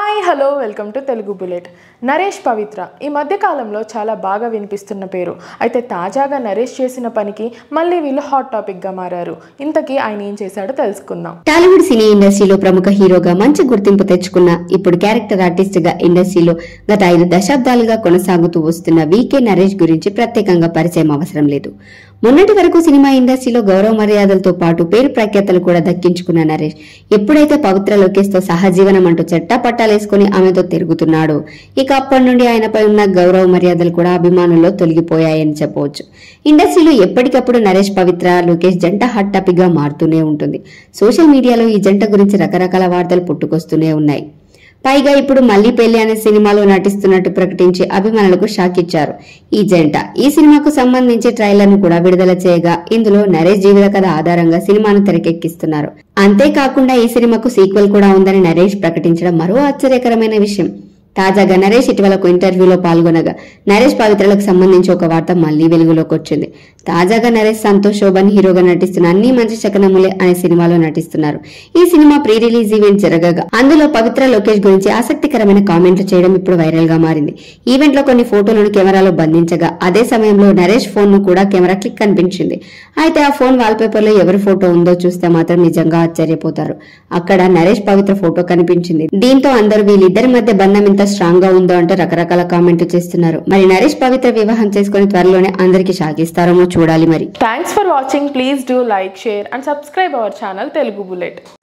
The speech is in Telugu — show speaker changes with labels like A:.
A: hi hello welcome to Telugu bullet Naresh Pavitra ఈ మధ్య కాలంలో చాలా బాగా వినిపిస్తున్న పేరు అయితే తాజాగా నరేష్ చేసిన పనికి మళ్ళీ వీళ్ళు హాట్ టాపిక్గా మారారు ఇంతకీ ఆయన ఏం చేశాడో తెలుసుకుందాం
B: టాలీవుడ్ సినీ ఇండస్ట్రీలో ప్రముఖ హీరోగా మంచి గుర్తింపు తెచ్చుకున్న ఇప్పుడు క్యారెక్టర్ ఆర్టిస్ట్ గా ఇండస్ట్రీలో గత ఐదు దశాబ్దాలుగా కొనసాగుతూ వస్తున్న వికే నరేష్ గురించి ప్రత్యేకంగా పరిచయం అవసరం లేదు మొన్నటి వరకు సినిమా ఇండస్ట్రీలో గౌరవ మర్యాదలతో పాటు పేరు ప్రఖ్యాతలు కూడా దక్కించుకున్న నరేష్ ఎప్పుడైతే పవిత్ర లోకేష్ తో సహజీవనం అంటూ చెట్టా పట్టాలేసుకుని ఆమెతో తిరుగుతున్నాడో ఇక అప్పటి నుండి ఆయనపై ఉన్న గౌరవ మర్యాదలు కూడా అభిమానుల్లో తొలగిపోయాయని చెప్పవచ్చు ఇండస్ట్రీలో ఎప్పటికప్పుడు నరేష్ పవిత్ర లోకేష్ జంట హాట్ టాపిక్ గా మారుతూనే ఉంటుంది సోషల్ మీడియాలో ఈ జంట గురించి రకరకాల వార్తలు పుట్టుకొస్తూనే ఉన్నాయి పైగా ఇప్పుడు మళ్ళీ పెళ్లి అనే సినిమాలో నటిస్తున్నట్టు ప్రకటించి అభిమానులకు షాక్ ఇచ్చారు ఈ జంట ఈ సినిమాకు సంబంధించి ట్రైలర్ ను కూడా విడుదల చేయగా ఇందులో నరేష్ జీవిత కథ ఆధారంగా సినిమాను తెరకెక్కిస్తున్నారు అంతేకాకుండా ఈ సినిమాకు సీక్వెల్ కూడా ఉందని నరేష్ ప్రకటించడం మరో ఆశ్చర్యకరమైన విషయం తాజాగా నరేష్ ఇటీవల ఒక ఇంటర్వ్యూలో పాల్గొనగా నరేష్ పవిత్రలకు సంబంధించి ఒక వార్త మళ్లీ వెలుగులోకి వచ్చింది తాజాగా నరేష్ సంతోష్ శోభన్ హీరోగా నటిస్తున్న అన్ని మంచి శకనములే అనే సినిమాలో నటిస్తున్నారు ఈ సినిమా ప్రీ రిలీజ్ ఈవెంట్ జరగగా అందులో పవిత్ర లోకేష్ గురించి ఆసక్తికరమైన కామెంట్లు చేయడం ఇప్పుడు వైరల్ గా మారింది ఈవెంట్ లో కొన్ని ఫోటోలను కెమెరాలో బంధించగా అదే సమయంలో నరేష్ ఫోన్ ను కూడా కెమెరా క్లిక్ కనిపించింది అయితే ఆ ఫోన్ వాల్ పేపర్ లో ఎవరి ఫోటో ఉందో చూస్తే మాత్రం నిజంగా ఆశ్చర్యపోతారు అక్కడ నరేష్ పవిత్ర ఫోటో కనిపించింది దీంతో అందరూ వీళ్ళిద్దరి మధ్య బంధం ఎంత స్ట్రాంగ్ గా ఉందో అంటూ రకరకాల కామెంట్లు చేస్తున్నారు మరి నరేష్ పవిత్ర వివాహం చేసుకుని త్వరలోనే అందరికి షాకిస్తారేమో చూడాలి మరి
A: thanks for watching please do like share and subscribe our channel Telugu bullet